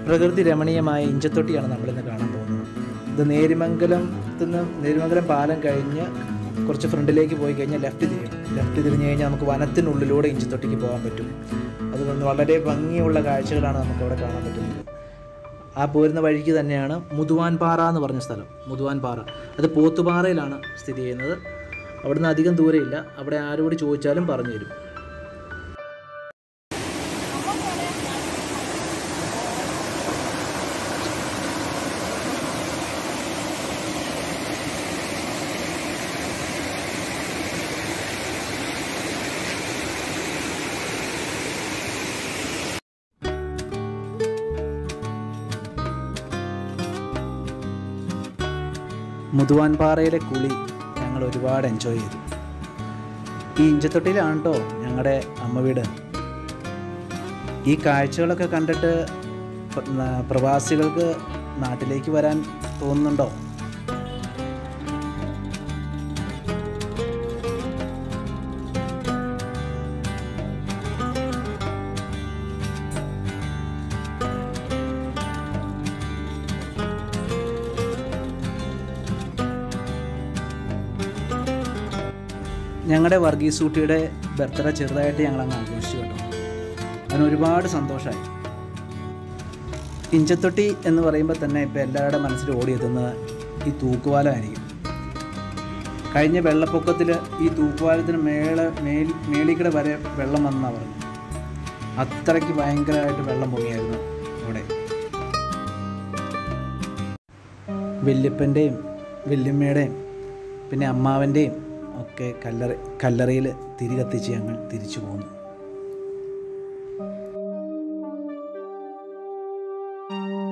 പ്രകൃതി രമണീയമായ ഇഞ്ചത്തൊട്ടിയാണ് നമ്മളിന്ന് കാണാൻ പോകുന്നത് ഇത് നേരിമംഗലത്ത് നിന്ന് നേരിമംഗലം പാലം കഴിഞ്ഞ് കുറച്ച് ഫ്രണ്ടിലേക്ക് പോയി കഴിഞ്ഞാൽ ലെഫ്റ്റ് തിരിയണം ലെഫ്റ്റ് തിരിഞ്ഞ് കഴിഞ്ഞാൽ നമുക്ക് വനത്തിനുള്ളിലൂടെ ഇഞ്ചത്തൊട്ടിക്ക് പോകാൻ പറ്റും അതുകൊണ്ട് വളരെ ഭംഗിയുള്ള കാഴ്ചകളാണ് നമുക്ക് അവിടെ കാണാൻ പറ്റുന്നത് ആ പോരുന്ന വഴിക്ക് തന്നെയാണ് മുതുവാൻ പാറ എന്ന് പറഞ്ഞ സ്ഥലം മുതുവാൻ പാറ അത് പോത്തുപാറയിലാണ് സ്ഥിതി ചെയ്യുന്നത് അവിടുന്ന് അധികം ദൂരമില്ല അവിടെ ആരോട് ചോദിച്ചാലും പറഞ്ഞു തരും മുതുവാൻ പാറയിലെ കുളി ഞങ്ങൾ ഒരുപാട് എൻജോയ് ചെയ്തു ഈ ഇഞ്ചത്തൊട്ടിയിലാണ് കേട്ടോ ഞങ്ങളുടെ അമ്മ വീട് ഈ കാഴ്ചകളൊക്കെ കണ്ടിട്ട് പ്ര- ന- പ്രവാസികൾക്ക് നാട്ടിലേക്ക് വരാൻ തോന്നുന്നുണ്ടോ ഞങ്ങളുടെ വർഗീസ് ഊട്ടിയുടെ ബർത്ത്ഡേ ചെറുതായിട്ട് ഞങ്ങൾ അങ്ങ് ആഘോഷിച്ചു കേട്ടോ അതിന് ഒരുപാട് സന്തോഷമായി ഇഞ്ചത്തൊട്ടി എന്ന് പറയുമ്പോൾ തന്നെ ഇപ്പോൾ എല്ലാവരുടെ മനസ്സിൽ ഓടിയെത്തുന്നത് ഈ തൂക്കുപാലമായിരിക്കും കഴിഞ്ഞ വെള്ളപ്പൊക്കത്തിൽ ഈ തൂക്കുപാലത്തിന് മേള മേൽ മേളിക്കട വരെ വെള്ളം വന്നാണ് പറഞ്ഞു അത്രയ്ക്ക് ഭയങ്കരമായിട്ട് വെള്ളം പൊങ്ങിയായിരുന്നു അവിടെ വല്യപ്പൻ്റെയും വല്യമ്മയുടെയും പിന്നെ അമ്മാവൻ്റെയും ഒക്കെ കല്ലറ കല്ലറയിൽ തിരി കത്തിച്ച് ഞങ്ങൾ തിരിച്ചു പോന്നു